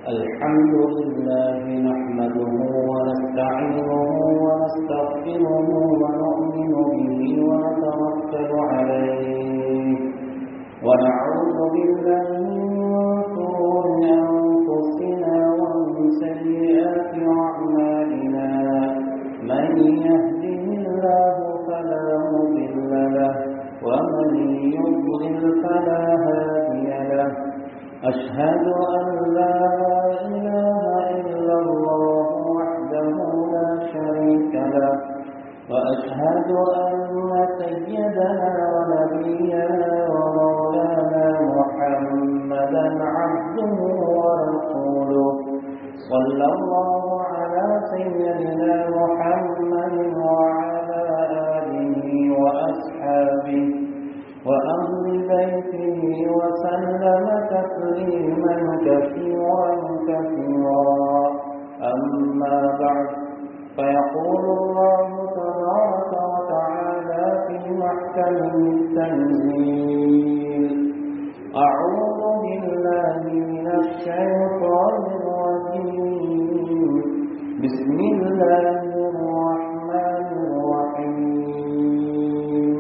الحمد لله نحمده ونستعينه ونستغفره ونؤمن به ونتوكل عليه ونعوذ بالله من شرور أنفسنا ومن سيئات أعمالنا من يهده الله فلا مضل له ومن يضلل فلا هادي له أشهد أن لا إله إلا الله وحده لا شريك له وأشهد أن سيدنا ونبينا ومولانا محمدا عبده ورسوله صلى الله على سيدنا محمد وعلى آله وأصحابه وأهل بيته وسلم تسليما كثيرا كثيرا أما بعد فيقول الله تبارك وتعالى في محكمه التنزيل أعوذ بالله من الشيطان الرجيم بسم الله الرحمن الرحيم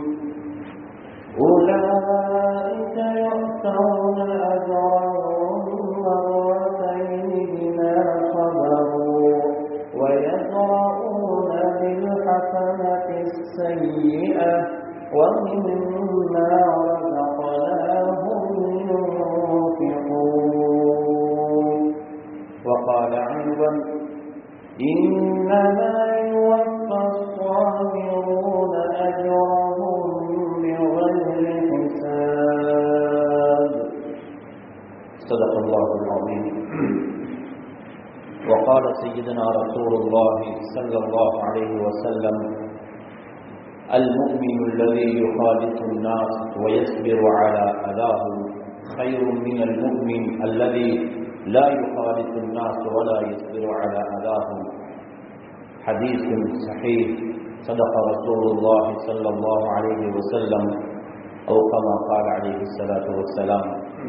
أولئك يؤتون أجرهم مرتين بما صبروا ويدرؤون بالحسنة السيئة ومما رزقناهم ينفقون وقال أيضا إنما يوفى الصابرون أجرهم بغير حساب صدق الله العظيم وقال سيدنا رسول الله صلى الله عليه وسلم المؤمن الذي يخالط الناس ويصبر على أذاهم خير من المؤمن الذي لا يخالط الناس ولا يصبر على أذاهم حديث صحيح صدق رسول الله صلى الله عليه وسلم أو كما قال عليه الصلاة والسلام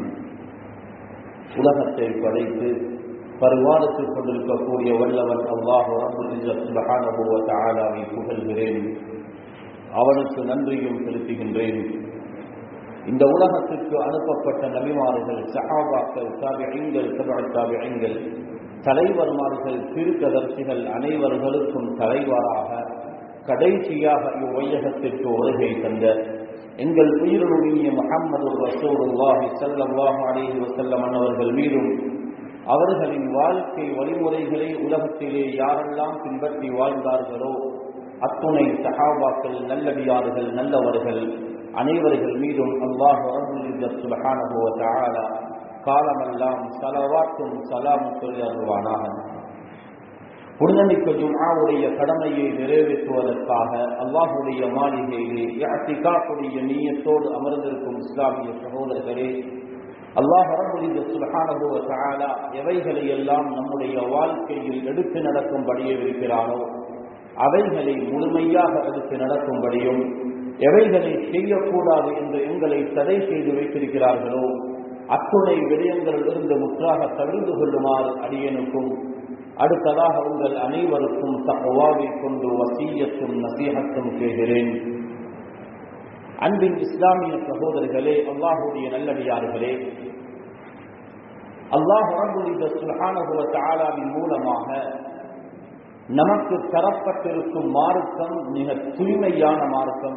உலகத்தை படைத்து பரிவாரத்தில் கொண்டிருக்கக்கூடிய வல்லவன் அல்லாஹ் சுபஹானஹு தஆலாவை புகழ்கிறேன் அவனுக்கு நன்றியும் செலுத்துகின்றேன் இந்த உலகத்திற்கு அனுப்பப்பட்ட நபிமார்கள் சஹாபாக்கள் தாபியங்கள் தாபியங்கள் தலைவர்மார்கள் திருக்கதர்சிகள் அனைவர்களுக்கும் தலைவராக கடைசியாக இவ்வையகத்திற்கு வருகை தந்த எங்கள் உயிரினுடைய முகம்மது ரசூலுல்லாஹி ஸல்லல்லாஹு அலைஹி வஸல்லம் அவர்கள் மீதும் அவர்களின் வாழ்க்கை வழிமுறைகளை உலகத்திலே யாரெல்லாம் பின்பற்றி வாழ்ந்தார்களோ அத்துணை சஹாபாக்கள் நல்லடியார்கள் நல்லவர்கள் அனைவர்கள் மீதும் அல்லாஹ் சுபஹானஹு வ தஆலா காலமெல்லாம் சலவாத்தும் சலாமும் சொல்லி அருள்வானாக புனிதமிக்க ஜும்ஆவுடைய கடமையை நிறைவேற்றுவதற்காக அல்லாஹுடைய மாளிகையிலே யாத்திகாக்குடைய நீயத்தோடு அமர்ந்திருக்கும் இஸ்லாமிய சகோதரர்களே அல்லாஹ் ரபுலித சுபஹானஹு வ தஆலா எவைகளை எல்லாம் நம்முடைய வாழ்க்கையில் எடுத்து நடக்கும்படியே இருக்கிறானோ அவைகளை முழுமையாக எடுத்து நடக்கும்படியும் எவைகளை செய்யக்கூடாது என்று எங்களை தடை செய்து வைத்திருக்கிறார்களோ அத்துணை விடயங்களிலிருந்து முற்றாக தவிர்த்து கொள்ளுமாறு அடியனுக்கும் அடுத்ததாக உங்கள் அனைவருக்கும் தகவாவை கொண்டு வசீயத்தும் நசீகத்தும் செய்கிறேன் அன்பின் இஸ்லாமிய சகோதரர்களே அல்லாஹுடைய நல்லடியார்களே அல்லாஹ் சுல்ஹானகுவ தாலாவின் மூலமாக நமக்கு தரப்பட்டிருக்கும் மார்க்கம் மிக தூய்மையான மார்க்கம்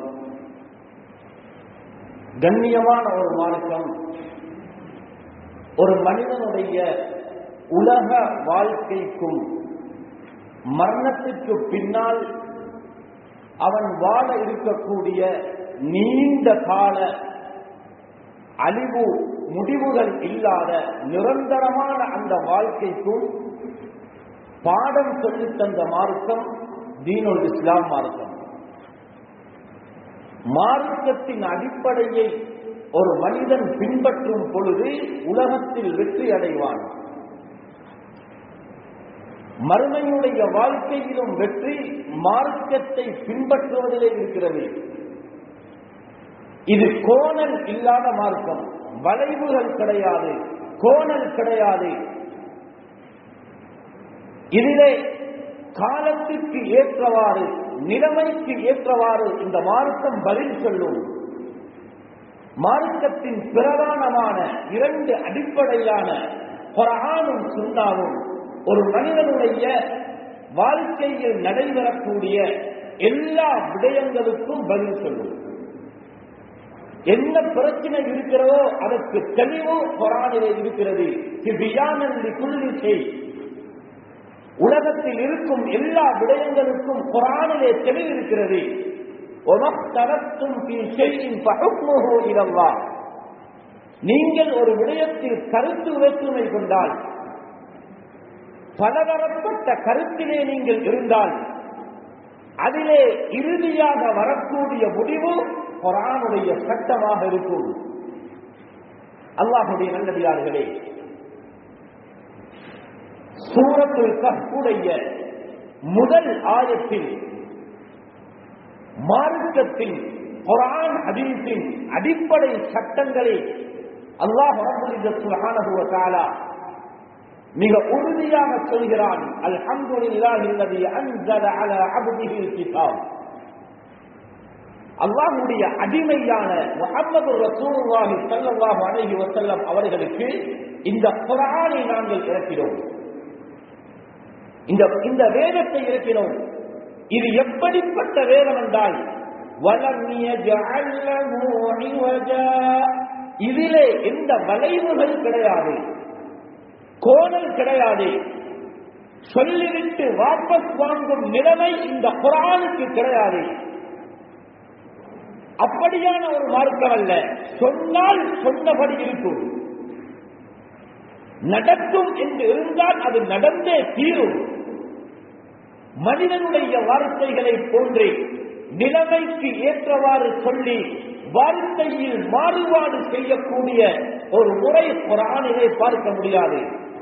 கண்ணியமான ஒரு மார்க்கம் ஒரு மனிதனுடைய உலக வாழ்க்கைக்கும் மரணத்திற்கு பின்னால் அவன் வாழ இருக்கக்கூடிய நீண்ட கால அழிவு முடிவுகள் இல்லாத நிரந்தரமான அந்த வாழ்க்கைக்கும் பாடம் சொல்லித் தந்த மார்க்கம் தீனுல் இஸ்லாம் மார்க்கம் மார்க்கத்தின் அடிப்படையை ஒரு மனிதன் பின்பற்றும் பொழுது உலகத்தில் வெற்றி அடைவான் மறுமையுடைய வாழ்க்கையிலும் வெற்றி மார்க்கத்தை பின்பற்றுவதிலே இருக்கிறது இது கோணல் இல்லாத மார்க்கம் வளைவுகள் கிடையாது கோணல் கிடையாது இதிலே காலத்திற்கு ஏற்றவாறு நிலைமைக்கு ஏற்றவாறு இந்த மார்க்கம் பதில் சொல்லும் மார்க்கத்தின் பிரதானமான இரண்டு அடிப்படையான குரானும் சுண்ணாவும் ஒரு மனிதனுடைய வாழ்க்கையில் நடைபெறக்கூடிய எல்லா விடயங்களுக்கும் பதில் சொல்லும் என்ன பிரச்சனை இருக்கிறதோ அதற்கு தெளிவு குரானிலே இருக்கிறது புள்ளி செய் உலகத்தில் இருக்கும் எல்லா விடயங்களுக்கும் குரானிலே தெளிவு இருக்கிறது நீங்கள் ஒரு விடயத்தில் கருத்து வேற்றுமை கொண்டால் பலதரப்பட்ட கருத்திலே நீங்கள் இருந்தால் அதிலே இறுதியாக வரக்கூடிய முடிவு குரானுடைய சட்டமாக இருக்கும் அல்லாஹுடைய நல்லடியார்களே சூரத்துல் கஹ்புடைய முதல் ஆயத்தில் மார்க்கத்தின் குரான் ஹதீஸின் அடிப்படை சட்டங்களை அல்லாஹ் சுபஹானஹு வ தஆலா மிக உறுதியாக சொல்கிறான் அல்ஹம்துலில்லாஹி அல்லதி அன்ஸல அலா அப்திஹில் கிதாப் அல்லாஹ்வுடைய அடிமையான முஹம்மது ரசூலுல்லாஹி ஸல்லல்லாஹு அலைஹி வஸல்லம் அவர்களுக்கு இந்த குர்ஆனை நாங்கள் இறக்கிறோம் இந்த இந்த வேதத்தை இறக்கினோம் இது எப்படிப்பட்ட வேதம் என்றால் வலம் யஜஅல் லஹு இவஜா இதிலே எந்த வளைவுகள் கிடையாது கோணல் கிடையாது சொல்லிவிட்டு வாபஸ் வாங்கும் நிலைமை இந்த குரானுக்கு கிடையாது அப்படியான ஒரு மார்க்கம் அல்ல சொன்னால் சொன்னபடி இருக்கும் நடக்கும் என்று இருந்தால் அது நடந்தே தீரும் மனிதனுடைய வார்த்தைகளை போன்றே நிலைமைக்கு ஏற்றவாறு சொல்லி வார்த்தையில் மாறுபாடு செய்யக்கூடிய ஒரு முறை குரானிலே பார்க்க முடியாது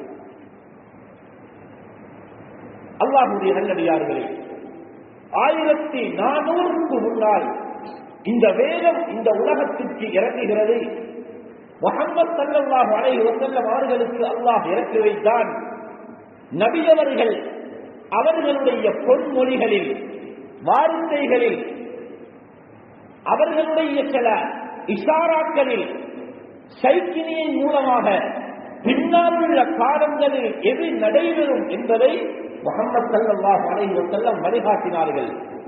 அல்லாஹுடைய நல்லடியார்களே ஆயிரத்தி நானூறுக்கு முன்னால் இந்த வேதம் இந்த உலகத்திற்கு இறங்குகிறது முகமது சல்லாஹ் அலை வசல்லம் அவர்களுக்கு அல்லாஹ் இறக்கி வைத்தான் நபியவர்கள் அவர்களுடைய பொன்மொழிகளில் வார்த்தைகளில் அவர்களுடைய சில இஷாராக்களில் சைக்கினியின் மூலமாக பின்னால் உள்ள காலங்களில் எது நடைபெறும் என்பதை முகமது சல்லாஹ் அலைஹி வஸல்லம் வழிகாட்டினார்கள்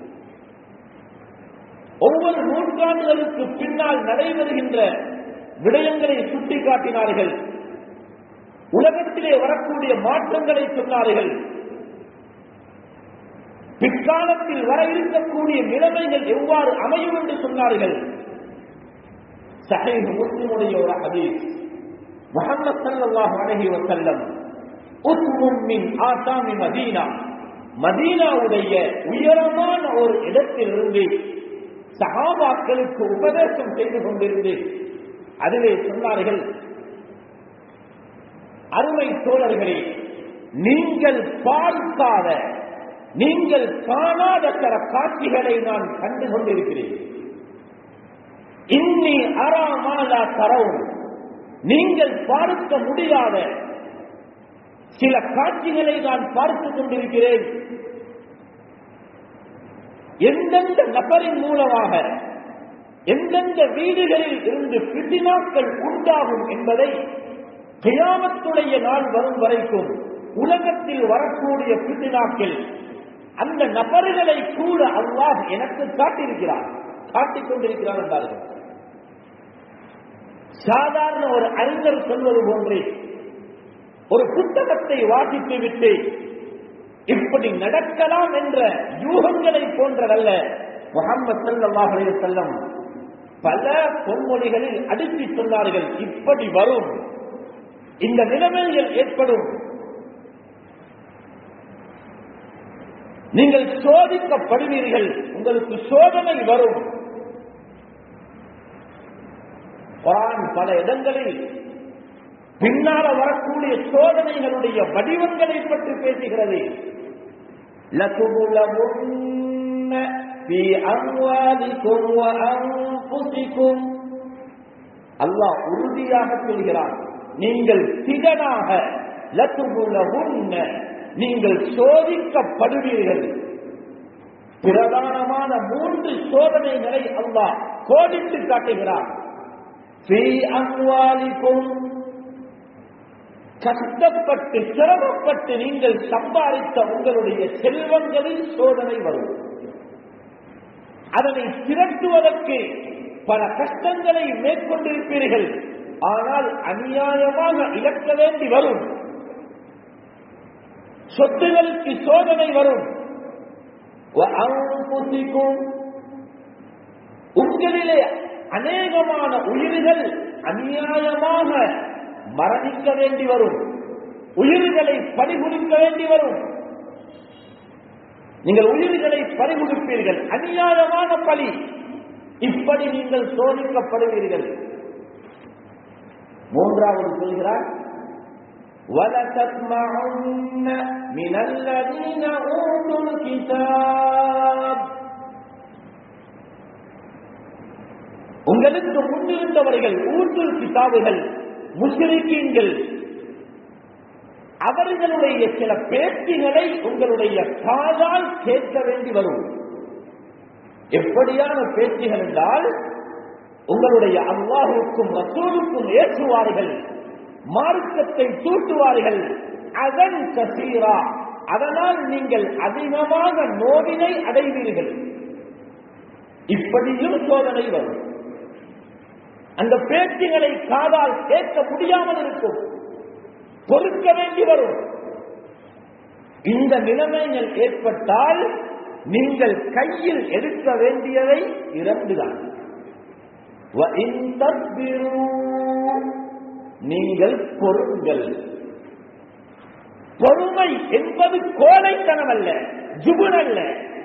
ஒவ்வொரு நூற்றாண்டுகளுக்கு பின்னால் நடைபெறுகின்ற விடயங்களை சுட்டிக்காட்டினார்கள் உலகத்திலே வரக்கூடிய மாற்றங்களை சொன்னார்கள் பிற்காலத்தில் வர இருக்கக்கூடிய நிலைமைகள் எவ்வாறு அமையும் என்று சொன்னார்கள் சஹீஹ் முஸ்லிமுடைய ஒரு ஹதீஸ் முஹம்மது ஸல்லல்லாஹு அலைஹி வஸல்லம் உஸ்முன் மின் ஆசாமி மதீனா மதீனாவுடைய உயரமான ஒரு இடத்திலிருந்து சஹாபாக்களுக்கு உபதேசம் செய்து கொண்டிருந்து அதிலே சொன்னார்கள் அருமை தோழர்களே நீங்கள் பார்க்காத நீங்கள் காணாத சில காட்சிகளை நான் கண்டு கொண்டிருக்கிறேன் இன்னி அறாமாலா தரவும் நீங்கள் பார்க்க முடியாத சில காட்சிகளை நான் பார்த்துக் கொண்டிருக்கிறேன் எந்தெந்த நபரின் மூலமாக எந்தெந்த வீடுகளில் இருந்து பிடினாக்கள் உண்டாகும் என்பதை கியாமத்துடைய நாள் வரும் வரைக்கும் உலகத்தில் வரக்கூடிய பிடினாக்கள் அந்த நபர்களை கூட அல்லாஹ் எனக்கு காட்டியிருக்கிறார் காட்டிக் கொண்டிருக்கிறார் என்றார்கள் சாதாரண ஒரு அறிஞர் சொல்வது போன்றே ஒரு புத்தகத்தை வாசித்து விட்டு இப்படி நடக்கலாம் என்ற யூகங்களை போன்றதல்ல முகமது சல்லாஹ் செல்லம் பல பொன்மொழிகளில் அடுக்கி சொன்னார்கள் இப்படி வரும் இந்த நிலைமைகள் ஏற்படும் நீங்கள் சோதிக்கப்படுவீர்கள் உங்களுக்கு சோதனை வரும் குரான் பல இடங்களில் பின்னால வரக்கூடிய சோதனைகளுடைய வடிவங்களை பற்றி பேசுகிறது لَتُبْلَوُنَّ فِي أَمْوَالِكُمْ وَأَنفُسِكُمْ அல்லாஹ் உறுதியாக சொல்கிறான் நீங்கள் திடனாக லத்துபுலவுன்ன நீங்கள் சோதிக்கப்படுவீர்கள் பிரதானமான மூன்று சோதனைகளை அல்லாஹ் கோடிட்டு காட்டுகிறார் ஃபீ அம்வாலிக்கும் கஷ்டப்பட்டு சிரமப்பட்டு நீங்கள் சம்பாதித்த உங்களுடைய செல்வங்களில் சோதனை வரும் அதனை திரட்டுவதற்கு பல கஷ்டங்களை மேற்கொண்டிருப்பீர்கள் ஆனால் அநியாயமாக இழக்க வேண்டி வரும் சொத்துகளுக்கு சோதனை வரும் وأنفسكم உங்களிலே அநேகமான உயிர்கள் அநியாயமாக மரணிக்க வேண்டி வரும் உயிர்களை பறிகொடுக்க வேண்டி வரும் நீங்கள் உயிர்களை பறிகொடுப்பீர்கள் அநியாயமான பலி இப்படி நீங்கள் சோதிக்கப்படுவீர்கள் மூன்றாவது சொல்கிறார் وَلَتَسْمَعُنَّ مِنَ الَّذِينَ أُوتُوا الْكِتَابَ உங்களுக்கு முன்னிருந்தவர்கள் ஊற்றுல் கிதாபுகள் முஸ்லிக்கீன்கள் அவர்களுடைய சில பேச்சுகளை உங்களுடைய காதால் கேட்க வேண்டி வரும் எப்படியான பேச்சுகள் என்றால் உங்களுடைய அல்லாஹுக்கும் ரசூலுக்கும் ஏற்றுவார்கள் மார்க்கத்தை தூட்டுவார்கள் அதன் கசீரா அதனால் நீங்கள் அதிகமாக நோவினை அடைவீர்கள் இப்படியும் சோதனை வரும் அந்த பேச்சுகளை காதால் கேட்க முடியாமல் இருக்கும் பொறுக்க வேண்டி வரும் இந்த நிலைமைகள் ஏற்பட்டால் நீங்கள் கையில் எடுக்க வேண்டியவை இரண்டுதான் وَإِن تَصْبِرُوا நீங்கள் பொறுங்கள் பொறுமை என்பது கோழைத்தனம் அல்ல ஜுபுன் அல்ல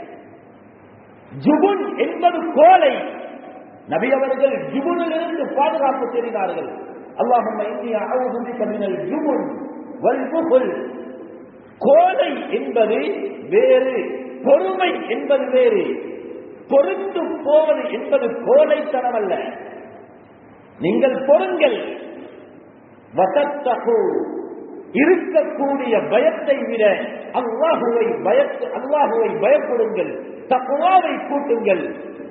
ஜுபுன் என்பது கோலை நபி அவர்கள் ஜுபுனிலிருந்து பாதுகாப்பு செய்கிறார்கள் அல்லாஹும் இந்தியா மினல் ஜுபுன் வல் புகுல் கோலை என்பது வேறு பொறுமை என்பது வேறு பொறுத்து போவது என்பது கோழைத்தனம் அல்ல நீங்கள் பொறுங்கள் வசத்தகு இருக்கக்கூடிய பயத்தை விட அல்லாஹுவை பயத்து அல்லாஹுவை பயப்படுங்கள் தக்குவாவை கூட்டுங்கள்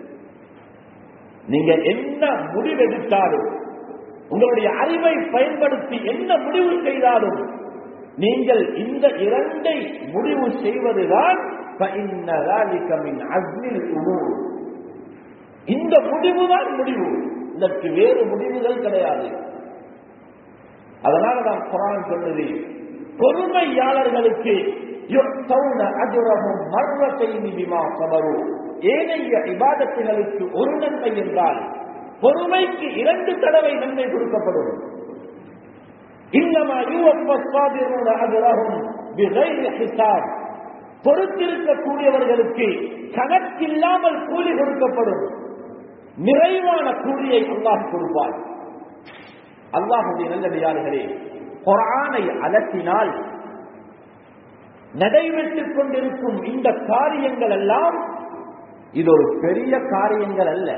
நீங்க என்ன முடிவெடுத்தாலும் உங்களுடைய அறிவை பயன்படுத்தி என்ன முடிவு செய்தாலும் நீங்கள் இந்த இரண்டை முடிவு செய்வதுதான் فَإِنَّ ذَلِكَ مِنْ عَزْمِ الْأُمُورِ இந்த முடிவுதான் முடிவு இதற்கு வேறு முடிவுகள் கிடையாது அதனால தான் குரான் சொல்லுது பொறுமையாளர்களுக்கு யுக்தௌன அஜ்ரஹும் மர்ரத்தைனி பிமா சபரு ஏனைய இபாதத்துகளுக்கு ஒரு நன்மை என்றால் பொறுமைக்கு இரண்டு தடவை நன்மை கொடுக்கப்படும் இன்னமா யூவப்பாதிரோட அஜ்ரஹும் பிகைரி ஹிசாப் பொறுத்திருக்கக்கூடியவர்களுக்கு கணக்கில்லாமல் கூலி கொடுக்கப்படும் நிறைவான கூலியை அல்லாஹ் கொடுப்பார் அல்லாஹுடைய நல்லடியார்களே குரானை அலத்தினால் நடைபெற்றுக் கொண்டிருக்கும் இந்த காரியங்கள் எல்லாம் இது ஒரு பெரிய காரியங்கள் அல்ல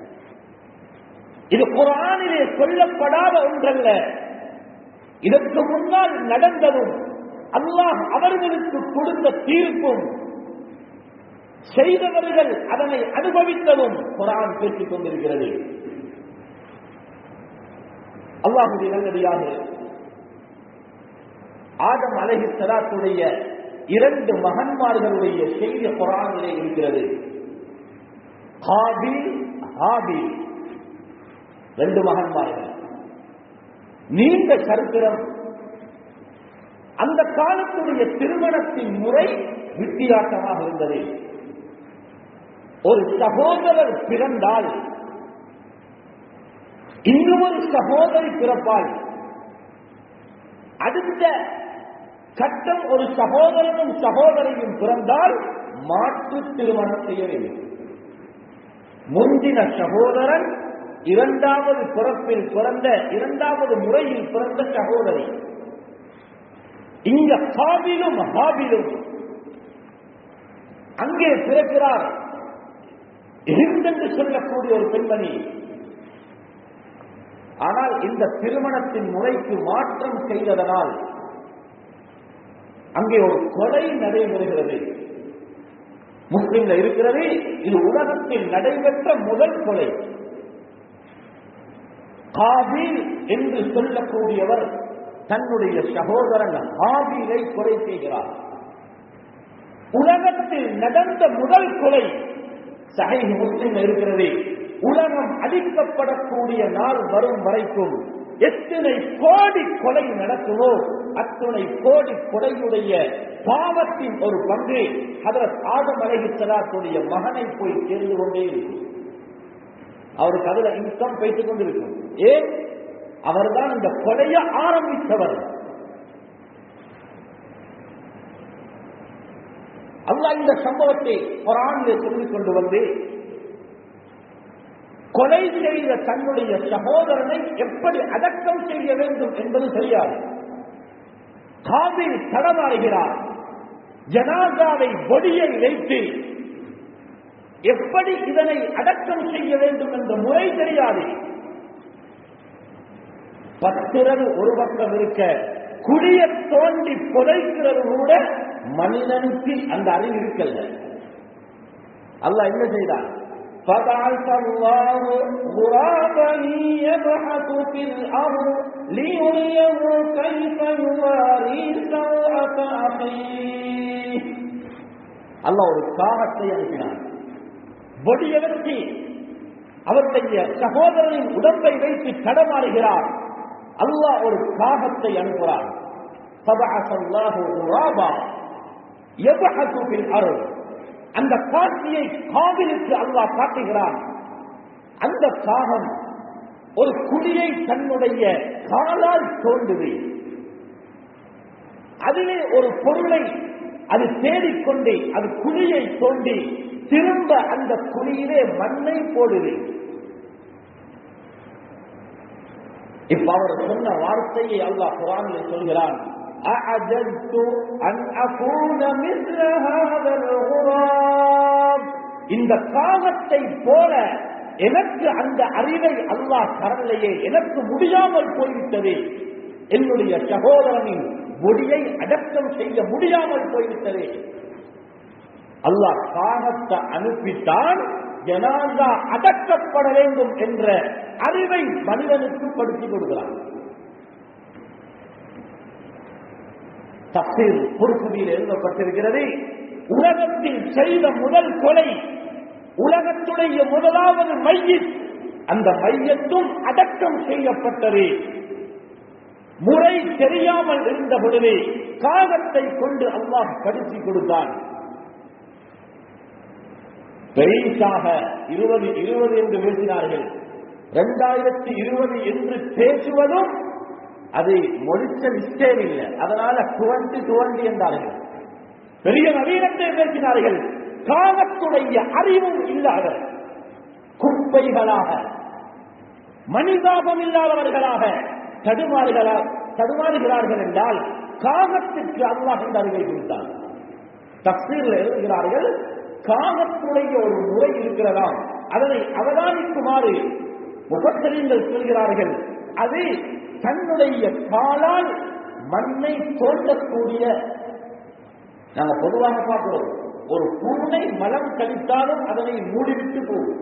இது குரானிலே சொல்லப்படாத ஒன்றல்ல இதற்கு முன்னால் நடந்ததும் அல்லாஹ் அவர்களுக்கு கொடுத்த தீர்ப்பும் செய்தவர்கள் அதனை அனுபவித்ததும் குரான் பேசிக் கொண்டிருக்கிறது அல்லாஹுடைய நல்லடியாக ஆதம் அலஹி சலாத்துடைய இரண்டு மகன்மார்களுடைய செய்தி குரானிலே இருக்கிறது ஹாபில் ஹாபில் ரெண்டு மகன்மார்கள் நீண்ட சரித்திரம் அந்த காலத்துடைய திருமணத்தின் முறை வித்தியாசமாக இருந்தது ஒரு சகோதரர் பிறந்தால் இன்னும் ஒரு சகோதரி பிறப்பால் அடுத்த கட்டம் ஒரு சகோதரனும் சகோதரியும் பிறந்தால் மாற்று திருமணம் செய்ய வேண்டும் முந்தின சகோதரன் இரண்டாவது பிறப்பில் பிறந்த இரண்டாவது முறையில் பிறந்த சகோதரி இங்க ஹாபிலும் ஹாபிலும் அங்கே பிறக்கிறார் என்று சொல்லக்கூடிய ஒரு பெண்மணி ஆனால் இந்த திருமணத்தின் முறைக்கு மாற்றம் செய்ததனால் அங்கே ஒரு கொலை நடைபெறுகிறது முஸ்லிம்ல இருக்கிறது இது உலகத்தில் நடைபெற்ற முதல் கொலை காபீல் என்று சொல்லக்கூடியவர் தன்னுடைய சகோதரன் ஹாபீலை கொலை செய்கிறார் உலகத்தில் நடந்த முதல் கொலை சஹை முஸ்லிம் இருக்கிறது உலகம் அழிக்கப்படக்கூடிய நாள் வரும் வரைக்கும் எத்தனை கோடி கொலை நடக்குமோ அத்துணை கோடி கொலையுடைய பாவத்தின் ஒரு பங்கு ஹதரத் ஆதம் அலைஹிஸ்ஸலாத்துடைய மகனை போய் சேர்ந்து கொண்டே இருக்கும் அவருக்கு அதுல இன்கம் பேசிக் கொண்டிருக்கும் ஏன் அவர்தான் இந்த கொலைய ஆரம்பித்தவர் அல்லாஹ் இந்த சம்பவத்தை குரானிலே சொல்லிக் கொண்டு வந்து கொலை செய்த தன்னுடைய சகோதரனை எப்படி அடக்கம் செய்ய வேண்டும் என்பது தெரியாது காதில் தடமாறுகிறார் ஜனாதாவை பொடியை வைத்து எப்படி இதனை அடக்கம் செய்ய வேண்டும் என்ற முறை தெரியாது பத்திரவு ஒரு பக்கம் இருக்க குழிய தோண்டி புதைக்கிறது கூட மனிதனுக்கு அந்த அறிவு இருக்கல்ல அல்லாஹ் என்ன செய்தான் فبعث الله غرابا يبحث في الأرض ليريه كيف يواري سوءة أخيه அல்லாஹ் ஒரு காகத்தை அனுப்பினான் பொடியை வச்சு அவருடைய சகோதரனின் உடம்பை வைத்து தடமாறுகிறார் அல்லாஹ் ஒரு காகத்தை அனுப்புகிறார் فبعث الله غرابا يبحث في الأرض அந்த காட்சியை காவிலுக்கு அல்லாஹ் காட்டுகிறான் அந்த காகம் ஒரு குழியை தன்னுடைய காலால் தோண்டுது அதிலே ஒரு பொருளை அது தேடிக்கொண்டு அது குழியை தோண்டி திரும்ப அந்த குழியிலே மண்ணை போடுது இப்ப அவர் சொன்ன வார்த்தையை அல்லாஹ் குரானில் சொல்கிறான் أعجزت أن أكون مثل هذا الغراب இந்த காகத்தை போல எனக்கு அந்த அறிவை அல்லாஹ் தரலையே எனக்கு முடியாமல் போய்விட்டது என்னுடைய சகோதரனின் முடியை அடக்கம் செய்ய முடியாமல் போய்விட்டது அல்லாஹ் காகத்தை அனுப்பித்தான் ஜனாதா அடக்கப்பட வேண்டும் என்ற அறிவை மனிதனுக்கு படுத்திக் கொடுக்கிறான் தப்சீர் பொறுப்புதியில் எழுதப்பட்டிருக்கிறது உலகத்தில் செய்த முதல் கொலை உலகத்துடைய முதலாவது மையம் அந்த மையத்தும் அடக்கம் செய்யப்பட்டது முறை தெரியாமல் இருந்த பொழுது காகத்தை கொண்டு அல்லாஹ் படித்து கொடுத்தான் பெரிசாக இருபது இருபது என்று பேசினார்கள் இரண்டாயிரத்தி இருபது என்று பேசுவதும் அது மொழிச்ச மிஸ்டேக் இல்லை அதனால துவண்டி துவண்டி என்றார்கள் பெரிய நவீனத்தை பேசினார்கள் காலத்துடைய அறிவும் இல்லாத குப்பைகளாக மனிதாபம் இல்லாதவர்களாக தடுமாறுகளா தடுமாறுகிறார்கள் என்றால் காகத்திற்கு அல்லாஹ் என்ற அறிவை கொடுத்தார் தப்சீரில் எழுதுகிறார்கள் காகத்துடைய ஒரு முறை இருக்கிறதாம் அதனை அவதானிக்குமாறு முகத்தறிஞர்கள் சொல்கிறார்கள் அது தன்னுடைய காலால் மண்ணை தோண்டக்கூடிய நாங்க பொதுவாக பார்க்கிறோம் ஒரு பூனை மலம் கழித்தாலும் அதனை மூடிவிட்டு போகும்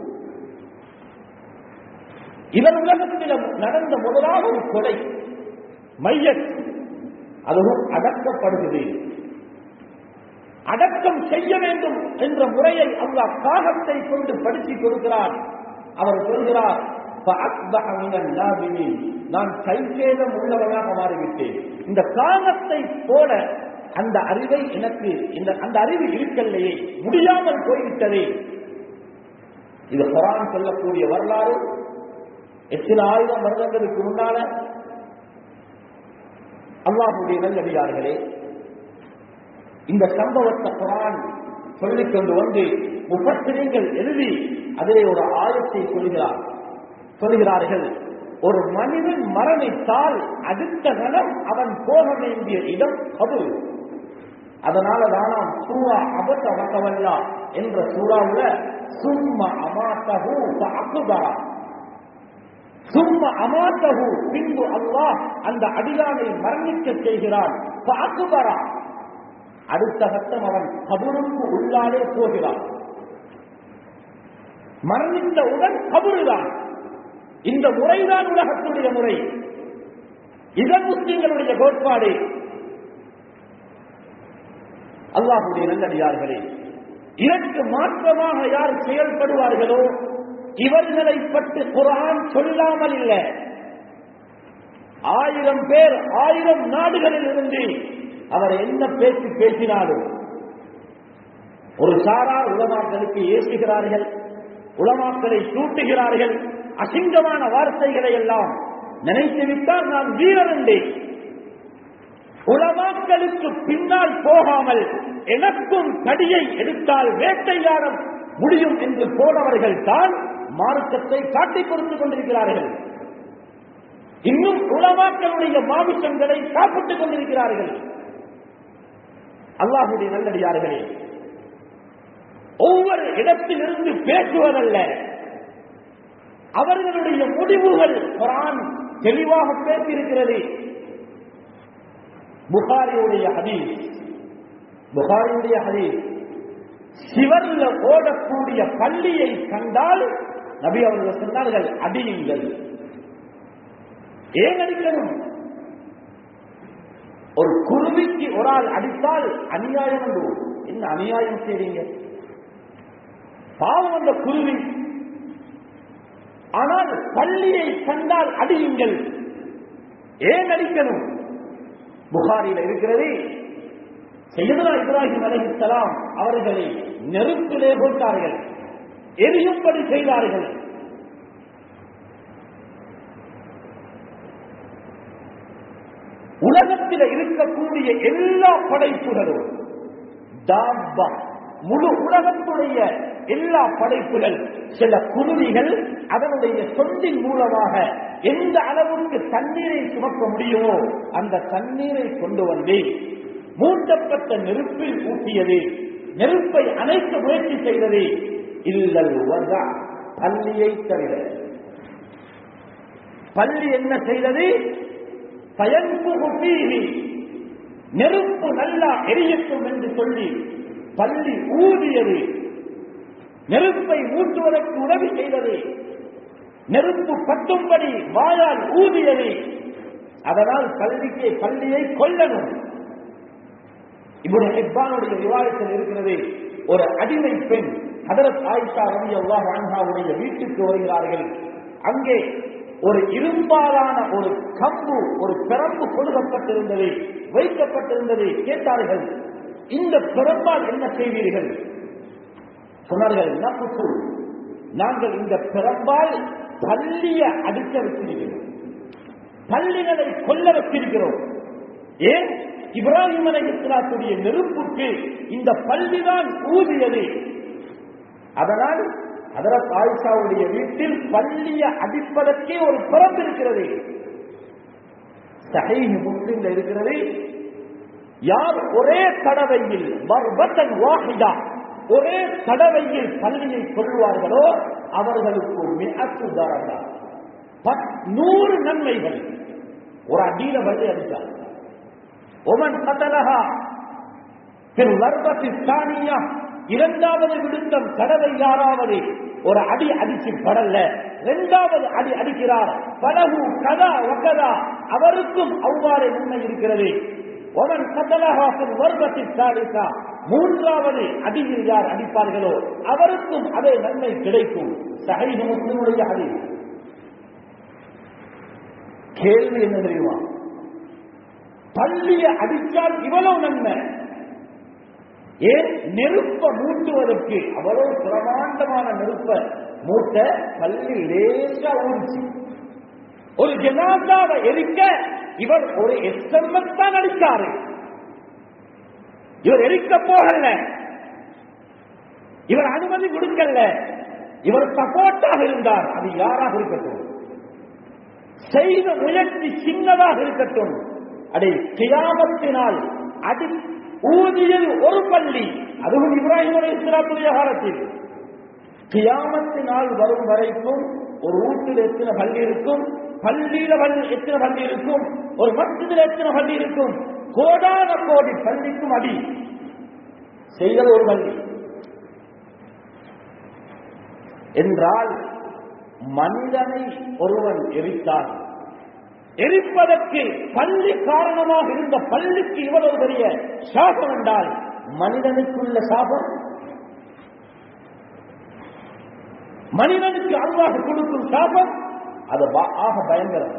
இதன் உலகத்தில் நடந்த முதலாக ஒரு கொலை மைய அதுவும் அடக்கப்படுகிறது அடக்கம் செய்ய வேண்டும் என்ற முறையை அல்லாஹ் காகத்தை கொண்டு படித்துக் கொடுக்கிறார் அவர் சொல்கிறார் فأصبح من النادمين. நான் கைசேதம் உள்ளவனாக மாறிவிட்டேன் இந்த காகத்தை போல அந்த அறிவை எனக்கு இந்த அந்த அறிவு இருக்கல்லையே முடியாமல் போய்விட்டதே இது குரான் சொல்லக்கூடிய வரலாறு எத்தனை ஆயிரம் வருடங்களுக்கு முன்னால அல்லாஹுடைய நல்லடியார்களே இந்த சம்பவத்தை குரான் சொல்லிக் கொண்டு வந்து முப்பத்திரங்கள் எழுதி அதிலே ஒரு ஆயத்தை சொல்கிறார் சொல்கிறார்கள் ஒரு மனிதன் மரணித்தால் அடுத்த கணம் அவன் போக வேண்டிய இடம் கபு அதனால தானாம் சூரா அபத்த வக்கவல்லா என்ற சூறாவுல சும்மா அமாத்தகு அக்குபரா சும்மா அமாத்தகு பின்பு அல்லாஹ் அந்த அடியானை மரணிக்க செய்கிறான் அக்குபரா அடுத்த கட்டம் அவன் கபருக்கு உள்ளாலே போகிறான் மரணித்தவுடன் கபருதான் இந்த முறைதான் உலகத்துடைய முறை இதன் முஸ்லிம்களுடைய கோட்பாடு அல்லாஹுடைய நல்லடியார்களே இதற்கு மாற்றமாக யார் செயல்படுவார்களோ இவர்களை பற்றி குரான் சொல்லாமல் இல்லை ஆயிரம் பேர் ஆயிரம் நாடுகளில் இருந்து அவர் என்ன பேச்சு பேசினாலும் ஒரு சாரார் உலமாக்களுக்கு ஏசுகிறார்கள் உலமாக்களை சூட்டுகிறார்கள் அசிங்கமான வார்த்தைகளை எல்லாம் நினைத்துவிட்டால் நான் வீரன் என்றேன் உலமாக்களுக்கு பின்னால் போகாமல் எனக்கும் கடியை எடுத்தால் வேட்டையாட முடியும் என்று போனவர்கள் தான் மார்க்கத்தை காட்டிக் கொடுத்துக் கொண்டிருக்கிறார்கள் இன்னும் உலமாக்களுடைய மாமிசங்களை சாப்பிட்டுக் கொண்டிருக்கிறார்கள் அல்லாஹுடைய நல்லடியார்களே ஒவ்வொரு இடத்திலிருந்து பேசுவதல்ல அவர்களுடைய முடிவுகள் குரான் தெளிவாக பேசியிருக்கிறது புகாரியுடைய ஹதீஸ் புகாரியுடைய ஹதீஸ் சிவன்ல ஓடக்கூடிய பள்ளியை கண்டால் நபி அவர்கள் சொன்னார்கள் அடியுங்கள் ஏன் அடிக்கணும் ஒரு குருவிக்கு ஒரு ஆள் அடித்தால் அநியாயம் என்று என்ன அநியாயம் செய்றீங்க பாவம் அந்த குருவி ஆனால் பள்ளியை கண்டால் அடியுங்கள் ஏன் அடிக்கணும் புகாரில் இருக்கிறது செய்தனா இப்ராஹிம் அலைஹிஸ்ஸலாம் அவர்களை நெருப்பிலே போட்டார்கள் எரியும்படி செய்தார்கள் உலகத்தில் இருக்கக்கூடிய எல்லா படைப்புகளும் தாப்பா முழு உலகத்துடைய எல்லா படைப்புகள் சில குருவிகள் அதனுடைய சொந்தின் மூலமாக எந்த அளவுக்கு தண்ணீரை சுமக்க முடியுமோ அந்த தண்ணீரை கொண்டு வந்து மூட்டப்பட்ட நெருப்பில் ஊட்டியது நெருப்பை அணைக்க முயற்சி செய்தது இல்லல் வதா பள்ளியை தவிர பள்ளி என்ன செய்தது பயன்புகு பீஹி நெருப்பு நல்லா எரியட்டும் என்று சொல்லி பள்ளி ஊதியது நெருப்பை ஊட்டுவதற்கு உதவி செய்தது நெருப்பு பத்தும்படி வாயால் ஊதியது அதனால் பள்ளிக்கு பள்ளியை கொல்லணும் இவருடைய ஹிப்பானுடைய விவாதத்தில் இருக்கிறது ஒரு அடிமை பெண் ஹதரத் ஆயிஷா ரவி அல்லாஹ் அன்ஹாவுடைய வீட்டுக்கு வருகிறார்கள் அங்கே ஒரு இரும்பாலான ஒரு கம்பு ஒரு பிரம்பு கொடுக்கப்பட்டிருந்தது வைக்கப்பட்டிருந்தது கேட்டார்கள் இந்த பிரம்பால் என்ன செய்வீர்கள் சொன்னார்கள் நப்புக்கு நாங்கள் இந்த பிரம்பால் பள்ளிய அடிக்க வச்சிருக்கிறோம் பள்ளிகளை கொல்ல வச்சிருக்கிறோம் ஏன் இப்ராஹிம் அலை இஸ்லாத்துடைய நெருப்புக்கு இந்த பள்ளிதான் ஊதியது அதனால் அதரத் ஆயிஷாவுடைய வீட்டில் பள்ளிய அடிப்பதற்கே ஒரு புறம் இருக்கிறது சஹீஹ் முஸ்லிம்ல இருக்கிறது யார் ஒரே தடவையில் மர்பத்தன் வாஹிதா ஒரே தடவையில் பள்ளியை கொள்வார்களோ அவர்களுக்கு மிகத்து தரதா நூறு நன்மைகள் ஒரு அடியில பள்ளி அடித்தார் ஒமன் கதலகா திரு வர்பத்தி தானியா இரண்டாவது விடுத்தம் கடவை யாராவது ஒரு அடி அடிச்சு படல இரண்டாவது அடி அடிக்கிறார் பலகு கதா ஒக்கதா அவருக்கும் அவ்வாறு நன்மை இருக்கிறது ஒமன் கதலஹாசின் வர்க்கத்தில் சாலிசா மூன்றாவது அடியில் யார் அடிப்பார்களோ அவருக்கும் அதே நன்மை கிடைக்கும் சஹீஹ் முஸ்லிமுடைய அடி கேள்வி என்ன தெரியுமா பள்ளியை அடித்தால் இவ்வளவு நன்மை ஏன் நெருப்ப மூட்டுவதற்கு அவ்வளவு பிரமாண்டமான நெருப்ப மூட்ட பள்ளி லேசா ஊறிச்சு ஒரு ஜனாதாவை எரிக்க இவர் ஒரு எஸ்எம்எஸ் தான் அடித்தாரு இவர் எரிக்க போகல இவர் அனுமதி கொடுக்கல இவர் சப்போர்ட்டாக இருந்தார் அது யாராக இருக்கட்டும் செய்த முயற்சி சின்னதாக இருக்கட்டும் அதை கியாமத்தினால் அடி ஊதியது ஒரு பள்ளி அதுவும் இப்ராஹிம் அலி இஸ்லாத்துடைய காலத்தில் கியாமத்தினால் வரும் வரைக்கும் ஒரு வீட்டில் எத்தனை பள்ளி இருக்கும் பள்ளியில பள்ளி எத்தனை பள்ளி இருக்கும் ஒரு மஸ்ஜிதில் எத்தனை பள்ளி இருக்கும் கோடான கோடி பள்ளிக்கும் அடி செய்தது ஒரு பள்ளி என்றால் மனிதனை ஒருவன் எரித்தான் எரிப்பதற்கு பள்ளி காரணமாக இருந்த பள்ளிக்கு இவ்வளவு பெரிய சாபம் என்றால் மனிதனுக்குள்ள சாபம் மனிதனுக்கு அல்லாஹ் கொடுக்கும் சாபம் அது பா- ஆக பயங்கரம்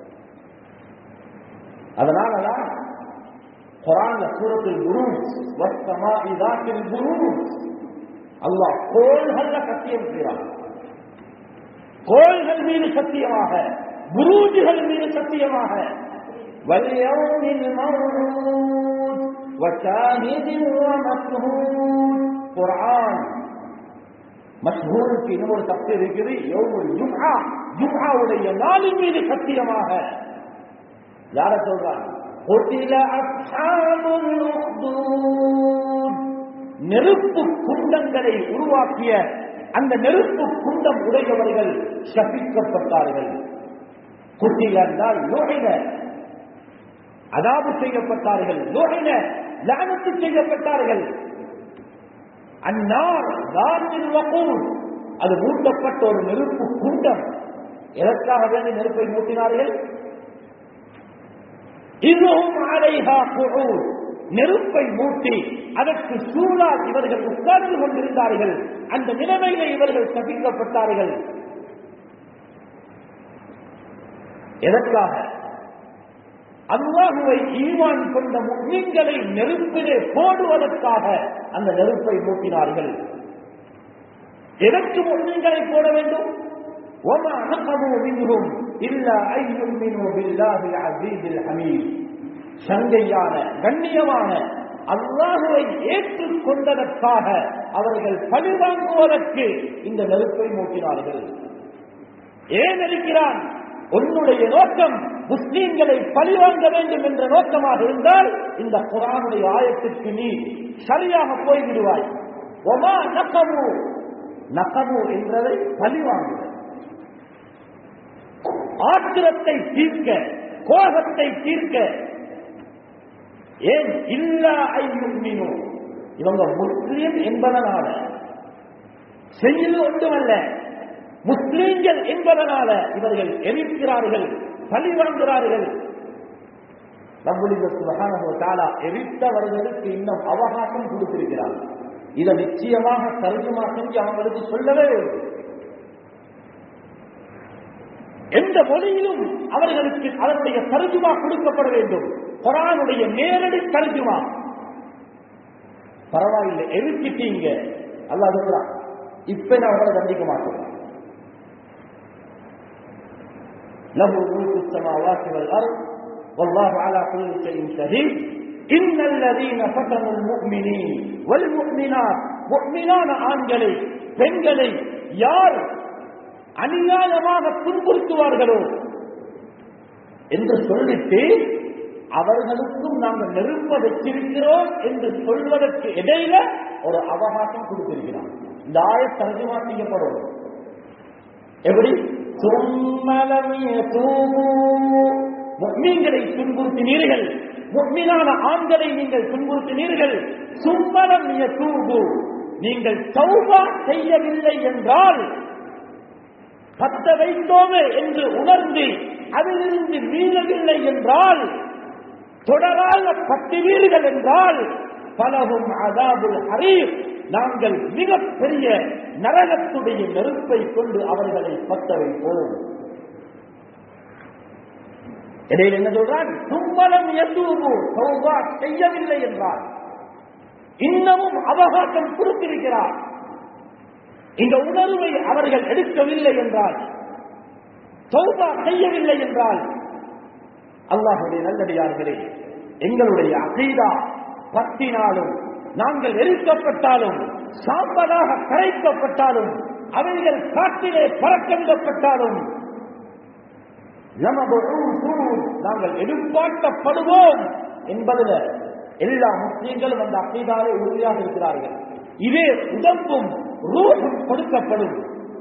அதனாலதான் குரான்ல சூரத்தில் குரு வர்த்தமா இதாக்கில் குரு அல்லாஹ் கோள்கள்ல சத்தியம் செய்கிறான் கோள்கள் மீது சத்தியமாக குரூஜுகள் மீது சத்தியமாக واليوم الموعود وشاهد ومشهود قرآن மஷ்ஹூருக்கு இன்னொரு தப்பு இருக்குது யௌமுல் ஜும்ஆ ஜும்ஆவுடைய நாளின் மீது சத்தியமாக யார சொல்றாங்க قتل أصحاب الأخدود நெருப்பு குண்டங்களை உருவாக்கிய அந்த நெருப்பு குண்டம் உடையவர்கள் சபிக்கப்பட்டார்கள் குட்டில என்றால் நோயின அதாபு செய்யப்பட்டார்கள் நோயின லானத்து செய்யப்பட்டார்கள் அந்நார் தாரில் வகூர் அது மூட்டப்பட்ட ஒரு நெருப்பு குண்டம் எதற்காக வேண்டி நெருப்பை மூட்டினார்கள் இதுவும் அலைஹா குழூர் நெருப்பை மூட்டி அதற்கு சூழால் இவர்கள் உட்கார்ந்து கொண்டிருந்தார்கள் அந்த நிலைமையில இவர்கள் சபிக்கப்பட்டார்கள் எதற்காக அல்லாஹுவை ஈமான் கொண்ட முஸ்லிம்களை நெருப்பிலே போடுவதற்காக அந்த நெருப்பை மூட்டினார்கள் எதற்கு முஸ்லிம்களை போட வேண்டும் وما نقموا منهم إلا أن يؤمنوا بالله العزيز الحميد சங்கையான கண்ணியமான அல்லாஹுவை ஏற்றுக்கொண்டதற்காக அவர்கள் பழிவாங்குவதற்கு இந்த நெருப்பை மூட்டினார்கள் ஏன் இருக்கிறான் உன்னுடைய நோக்கம் முஸ்லீம்களை பழிவாங்க வேண்டும் என்ற நோக்கமாக இருந்தால் இந்த குரானுடைய ஆயத்திற்கு நீ சரியாக போய்விடுவாய் ஒமா நக்கமு நக்கமு என்றதை பழிவாங்குவது ஆத்திரத்தை தீர்க்க கோபத்தை தீர்க்க ஏன் இல்லா ஐயுமினோ இவங்க முஸ்லீம் என்பதனால செய்யல் ஒன்றுமல்ல முஸ்லீம்கள் என்பதனால இவர்கள் எரிக்கிறார்கள் பழி வாங்குகிறார்கள் நம்முடைய சுபகான தாலா எரித்தவர்களுக்கு இன்னும் அவகாசம் கொடுத்திருக்கிறார் இதை நிச்சயமாக தர்ஜுமா செஞ்சு அவங்களுக்கு சொல்லவே வேண்டும் எந்த மொழியிலும் அவர்களுக்கு அதனுடைய தர்ஜுமா கொடுக்கப்பட வேண்டும் குரானுடைய நேரடி தர்ஜுமா பரவாயில்லை எரிச்சிட்டீங்க அல்லாஹ் சொல்றான் இப்ப நான் உங்களை தண்டிக்க மாட்டேன் له ملك السماوات والأرض والله على كل شيء شهيد إن الذين فتنوا المؤمنين والمؤمنات مؤمنان ஆண்களை பெண்களை யார் அநியாயமாக துன்புறுத்துவார்களோ என்று சொல்லிட்டு அவர்களுக்கும் நாங்கள் நெருப்ப வச்சிருக்கிறோம் என்று சொல்வதற்கு இடையில ஒரு அவகாசம் கொடுத்திருக்கிறான் இந்த ஆய தர்ஜுமா செய்யப்படும் எப்படி சும்மலமிய தூபு முக்மீன்களை துன்புறுத்தினீர்கள் முக்மீனான ஆண்களை நீங்கள் துன்புறுத்தினீர்கள் சும்மலமிய தூபு நீங்கள் சௌபா செய்யவில்லை என்றால் பத்த வைத்தோமே என்று உணர்ந்து அதிலிருந்து மீளவில்லை என்றால் தொடராக பட்டுவீர்கள் என்றால் பலவும் அதாபுல் ஹரீப் நாங்கள் மிகப்பெரிய நரகத்துடைய நெருப்பை கொண்டு அவர்களை பத்த வைப்போம் இடையில் என்ன சொல்றான் தும்மலம் எதுவும் சௌபா செய்யவில்லை என்றால் இன்னமும் அவகாசம் கொடுத்திருக்கிறார் இந்த உணர்வை அவர்கள் எடுக்கவில்லை என்றால் சௌபா செய்யவில்லை என்றால் அல்லாஹுடைய நல்லடியார்களே எங்களுடைய அகைதா பத்தினாலும் நாங்கள் எரிக்கப்பட்டாலும் சாம்பலாக கரைக்கப்பட்டாலும் அவைகள் காற்றிலே பறக்கவிடப்பட்டாலும் நமது நாங்கள் எதிர்பார்க்கப்படுவோம் என்பதில் எல்லா முஸ்லீம்களும் அந்த அகைதாலே உறுதியாக இருக்கிறார்கள் இதே உடம்பும் ரூஹும் கொடுக்கப்படும்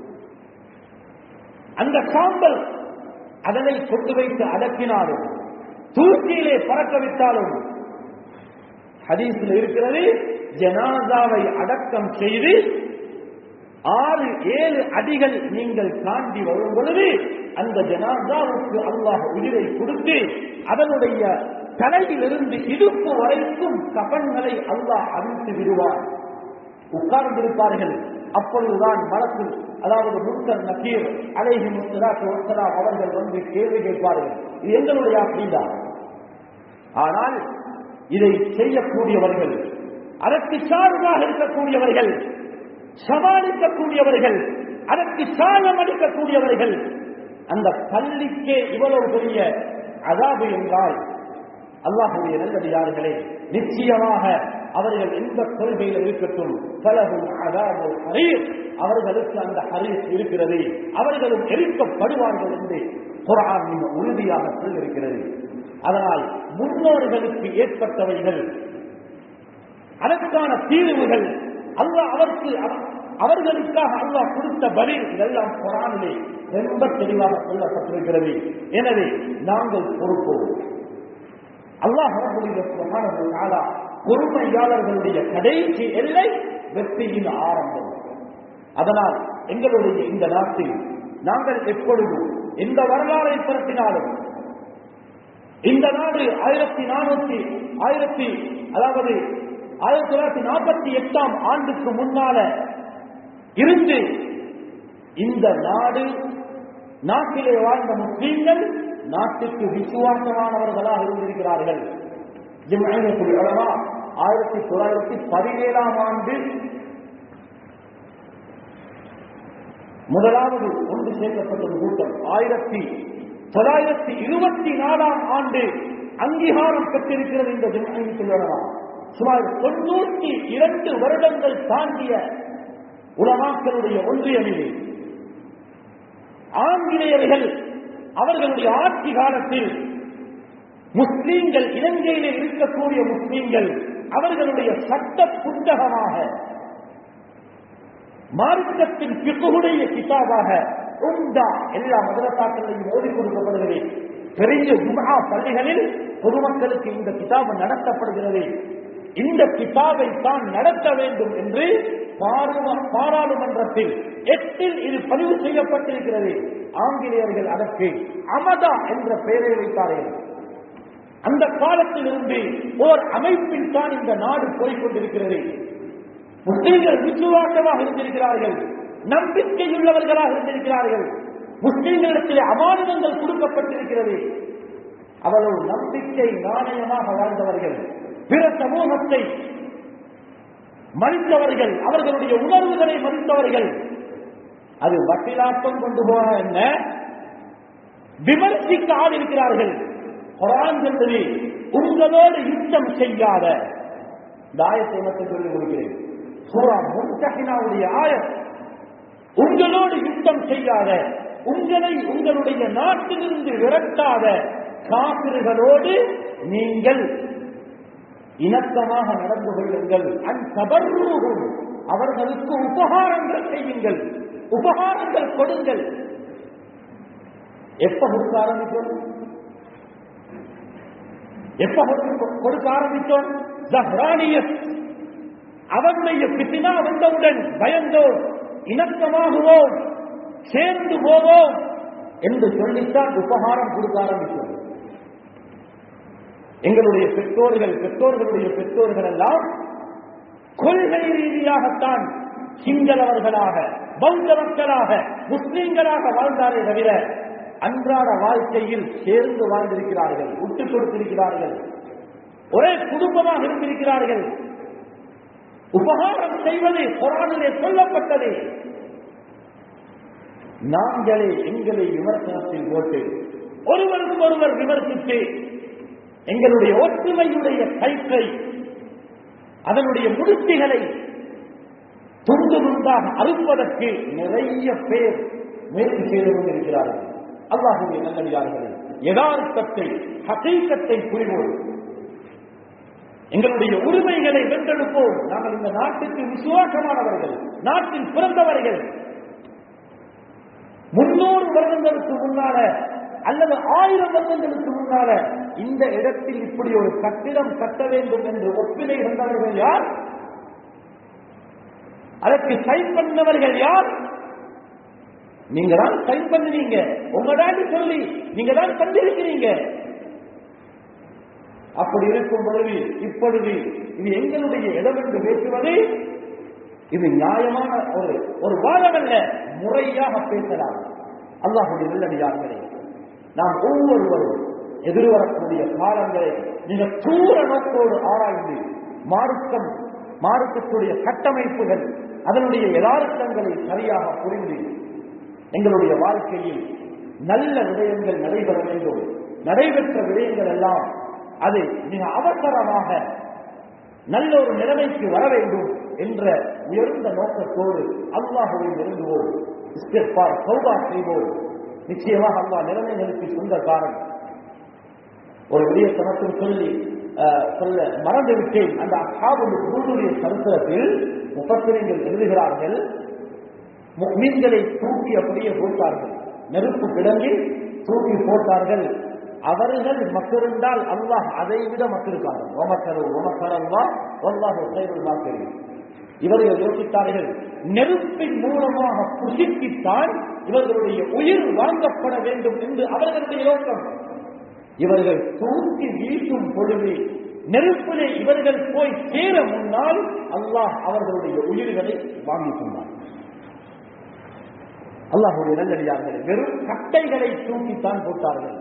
அந்த சாம்பல் அதனை கொண்டு வைத்து அடக்கினாலும் தூக்கியிலே பறக்க விட்டாலும் ஹதீஸில் இருக்கிறது ஜனாதாவை அடக்கம் செய்து ஆறு ஏழு அடிகள் நீங்கள் தாண்டி வரும் பொழுது அந்த ஜனாதாவுக்கு அல்லாஹ் உயிரை கொடுத்து அதனுடைய தலையிலிருந்து இடுப்பு வரைக்கும் கபன்களை அல்லாஹ் அவிழ்த்து விடுவார் உட்கார்ந்திருப்பார்கள் அப்பொழுதுதான் மனசு அதாவது முன்கர் நக்கீர் அலைஹி முஸ்தலாத்து வசலாம் அவர்கள் வந்து கேள்வி கேட்பார்கள் இது எங்களுடைய அக்கீதா ஆனால் இதை செய்யக்கூடியவர்கள் அதற்கு சார்பாக இருக்கக்கூடியவர்கள் சமாளிக்கக்கூடியவர்கள் அதற்கு சாலம் அளிக்கக்கூடியவர்கள் அந்த பள்ளிக்கே இவ்வளவு பெரிய அதாபு என்றால் அல்லாஹுடைய நல்லடியார்களே நிச்சயமாக அவர்கள் எந்த கொள்கையில் இருக்கட்டும் பலகும் அதாவது ஹரீர் அவர்களுக்கு அந்த ஹரீஸ் இருக்கிறது அவர்களும் எரிக்கப்படுவார்கள் என்று குரான் மிக உறுதியாக சொல்லிருக்கிறது அதனால் முன்னோர்களுக்கு ஏற்பட்டவைகள் அதற்கான தீர்வுகள் அல்லாஹ் அவருக்கு அவர்களுக்காக அல்லாஹ் கொடுத்த பதில் இதெல்லாம் குரானிலே ரொம்ப தெளிவாக சொல்லப்பட்டிருக்கிறது எனவே நாங்கள் பொறுப்போம் அல்லாஹ் சுகானா பொறுமையாளர்களுடைய கடைசி எல்லை வெற்றியின் ஆரம்பம் அதனால் எங்களுடைய இந்த நாட்டில் நாங்கள் எப்பொழுதும் எந்த வரலாறை பரப்பினாலும் இந்த நாடு ஆயிரத்தி நானூத்தி ஆயிரத்தி அதாவது ஆயிரத்தி தொள்ளாயிரத்தி நாற்பத்தி எட்டாம் ஆண்டுக்கு முன்னால இருந்து இந்த நாடு நாட்டிலே வாழ்ந்த முஸ்லீம்கள் நாட்டுக்கு விசுவாசமானவர்களாக இருந்திருக்கிறார்கள் ஜிம்ஐனத்துல் உலமா ஆயிரத்தி தொள்ளாயிரத்தி பதினேழாம் ஆண்டு முதலாவது ஒன்று சேர்க்கப்பட்ட ஒரு கூட்டம் ஆயிரத்தி தொள்ளாயிரத்தி இருபத்தி நாலாம் ஆண்டு அங்கீகாரம் பெற்றிருக்கிறது இந்த ஜிம்ஐனத்துல் உலமா சுமார் தொண்ணூற்றி இரண்டு வருடங்கள் தாண்டிய உலமாக்களுடைய ஒன்றியமிலே ஆங்கிலேயர்கள் அவர்களுடைய ஆட்சி காலத்தில் முஸ்லீம்கள் இலங்கையிலே இருக்கக்கூடிய முஸ்லீம்கள் அவர்களுடைய சட்ட புத்தகமாக மார்க்கத்தின் பிக்குடைய கிதாபாக உண்டா எல்லா மதரசாக்களையும் ஓதி கொடுக்கப்படுகிறது பெரிய ஜுமா பள்ளிகளில் பொதுமக்களுக்கு இந்த கிதாபு நடத்தப்படுகிறது இந்த கிதாபை தான் நடத்த வேண்டும் என்று பாராளுமன்றத்தில் எட்டில் இது பதிவு செய்யப்பட்டிருக்கிறது ஆங்கிலேயர்கள் அதற்கு அமதா என்ற பெயரை வைத்தார்கள் அந்த காலத்தில் இருந்து ஓர் அமைப்பில் தான் இந்த நாடு போய்கொண்டிருக்கிறது முஸ்லீம்கள் விசுவாசமாக இருந்திருக்கிறார்கள் நம்பிக்கையுள்ளவர்களாக இருந்திருக்கிறார்கள் முஸ்லீம்களிடத்தில் அமானிதங்கள் கொடுக்கப்பட்டிருக்கிறது அவர்கள் நம்பிக்கை நாணயமாக வாழ்ந்தவர்கள் பிற சமூகத்தை மறித்தவர்கள் அவர்களுடைய உணர்வுகளை மறித்தவர்கள் அது வட்டிலாட்டம் கொண்டு போக என்ன விமர்சிக்க ஆள் இருக்கிறார்கள் குரான் சொல்வது உங்களோடு யுத்தம் செய்யாத இந்த ஆயத்தை மட்டும் சொல்லிக் கொடுக்கிறேன் சூரா முன்தகினாவுடைய ஆயத் உங்களோடு யுத்தம் செய்யாத உங்களை உங்களுடைய நாட்டிலிருந்து விரட்டாத காப்பிர்களோடு நீங்கள் இணக்கமாக நடந்து கொள்ளுங்கள் அந்தபர்ரூகும் அவர்களுக்கு உபகாரங்கள் செய்யுங்கள் உபகாரங்கள் கொடுங்கள் எப்ப கொடுக்க ஆரம்பித்தோம் எப்ப கொடுக்க ஆரம்பித்தோம் ஜஹ்ரானியத் அவனுடைய பிசினா வந்தவுடன் பயந்தோம் இணக்கமாகுவோம் சேர்ந்து போவோம் என்று சொல்லித்தான் உபகாரம் கொடுக்க ஆரம்பித்தோம் எங்களுடைய பெற்றோர்கள் பெற்றோர்களுடைய பெற்றோர்கள் எல்லாம் கொள்கை ரீதியாகத்தான் சிங்களவர்களாக பௌத்த மக்களாக முஸ்லிம்களாக வாழ்ந்தாரே தவிர அன்றாட வாழ்க்கையில் சேர்ந்து வாழ்ந்திருக்கிறார்கள் விட்டுக் கொடுத்திருக்கிறார்கள் ஒரே குடும்பமாக இருந்திருக்கிறார்கள் உபகாரம் செய்வது குரானிலே சொல்லப்பட்டது நாங்களே எங்களை விமர்சனத்தில் போட்டு ஒருவருக்கு ஒருவர் விமர்சித்து எங்களுடைய ஒற்றுமையுடைய கயிற்றை அதனுடைய முடுத்திகளை துண்டு துண்டாக அறுப்பதற்கு நிறைய பேர் முயற்சி செய்து கொண்டிருக்கிறார்கள் அல்லாஹுடைய நல்லடியார்களே யதார்த்தத்தை ஹசீக்கத்தை புரிவோம் எங்களுடைய உரிமைகளை வென்றெடுப்போம் நாங்கள் இந்த நாட்டுக்கு விசுவாசமானவர்கள் நாட்டில் பிறந்தவர்கள் முன்னூறு வருடங்களுக்கு முன்னால அல்லது ஆயிரம் வருடங்களுக்கு முன்னால இந்த இடத்தில் இப்படி ஒரு கட்டிடம் கட்ட வேண்டும் என்று ஒப்பினை வந்தவர்கள் யார் அதற்கு சைன் பண்ணவர்கள் யார் நீங்க தான் சைன் பண்ணுவீங்க உங்கடான்னு சொல்லி நீங்க தான் தந்திருக்கிறீங்க அப்படி இருக்கும் பொழுது இப்பொழுது இது எங்களுடைய இடம் என்று பேசுவது இது நியாயமான ஒரு ஒரு வாதம் அல்ல முறையாக பேசலாம் அல்லாஹுடைய நல்லடியார்களே நாம் ஒவ்வொருவரும் எதிர்வரக்கூடிய காலங்களை மிக தூர நோக்கோடு ஆராய்ந்து மார்க்கம் மார்க்கத்துடைய கட்டமைப்புகள் அதனுடைய யதார்த்தங்களை சரியாக புரிந்து எங்களுடைய வாழ்க்கையில் நல்ல விடயங்கள் நடைபெற வேண்டும் நடைபெற்ற விடயங்கள் எல்லாம் அது மிக அவசரமாக நல்ல ஒரு நிலைமைக்கு வர வேண்டும் என்ற உயர்ந்த நோக்கத்தோடு அல்லாஹுவை நெருங்குவோம் இஸ்திஃபார் சௌபா செய்வோம் நிச்சயமாக அல்லாஹ் நிலைமைகளுக்கு சொந்தக்காரன் ஒரு விடயத்தை மட்டும் சொல்லி அஹ், சொல்ல மறந்து விட்டேன் அந்த அசாபுடைய சரித்திரத்தில் முப்பத்திரங்கள் எழுதுகிறார்கள் மீன்களை தூக்கி அப்படியே போட்டார்கள் நெருப்பு கிடங்கி தூக்கி போட்டார்கள் அவர்கள் மக்கிருந்தால் அல்லாஹ் அதை விட மக்கிருக்கார்கள் ஓமக்கரு ஓமக்கர் அல்லா ஒல்லாஹ் சைவல் மாக்கரி இவர்கள் யோசித்தார்கள் நெருப்பின் மூலமாக புசிப்பித்தான் இவர்களுடைய உயிர் வாங்கப்பட வேண்டும் என்று அவர்களுடைய நோக்கம் இவர்கள் தூக்கி வீசும் பொழுது நெருப்பிலே இவர்கள் போய் சேர முன்னால் அல்லாஹ் அவர்களுடைய உயிர்களை வாங்கி கொண்டார் அல்லாஹுடைய நல்லடியார்கள் வெறும் கட்டைகளை தூக்கித்தான் போட்டார்கள்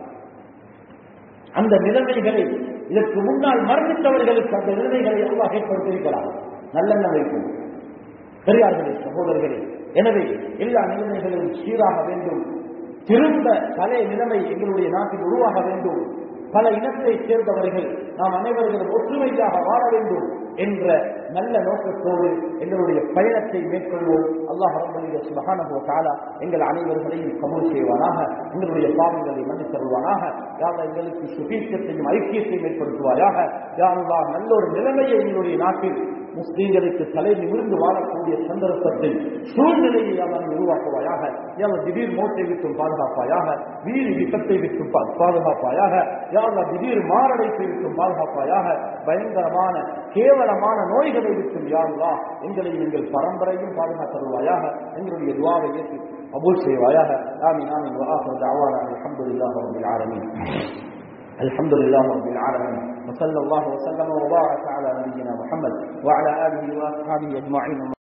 அந்த நிலைமைகளை இதற்கு முன்னால் மரணித்தவர்களுக்கு அந்த நிலைமைகளை அல்லாஹ் ஏற்படுத்தியிருக்கிறார் நல்லெண்ணம் வைக்கும் பெரியார்களே சகோதரர்களே எனவே எல்லா நிலைமைகளும் சீராக வேண்டும் திரும்ப பழைய நிலைமை எங்களுடைய நாட்டில் உருவாக வேண்டும் பல இனத்தைச் சேர்ந்தவர்கள் நாம் அனைவர்களும் ஒற்றுமையாக வாழ வேண்டும் என்ற நல்ல நோக்கத்தோடு எங்களுடைய பயணத்தை மேற்கொள்வோம் அல்லாஹ் ரப்பலிக சுபஹானஹு வ தஆலா எங்கள் அனைவர்களையும் கபூல் செய்வானாக எங்களுடைய பாவங்களை மன்னித் தருவானாக யா அல்லாஹ் எங்களுக்கு சுபீட்சத்தையும் ஐக்கியத்தையும் ஏற்படுத்துவாயாக யா அல்லாஹ் நல்ல ஒரு நிலைமையை எங்களுடைய நாட்டில் முஸ்லீம்களுக்கு தலை நிமிர்ந்து வாழக்கூடிய சந்தர்ப்பத்தில் சூழ்நிலையை அவன் உருவாக்குவாயாக யாவ திடீர் மோட்டை விட்டும் பாதுகாப்பாயாக வீடு விபத்தை விட்டும் பா- பாதுகாப்பாயாக யாவ திடீர் மாரடைப்பை விட்டும் பாதுகாப்பாயாக பயங்கரமான கேவலமான நோய்களை விட்டும் யாருலா எங்களை எங்கள் பரம்பரையும் பாதுகாத்தருவாயாக எங்களுடைய துவாவை ஏற்று அபூல் செய்வாயாக ஆமீன் ஆமீன் وآخر دعوانا الحمد لله رب العالمين الحمد لله رب العالمين وصلى الله وسلم وبارك على نبينا محمد وعلى اله واصحابه اجمعين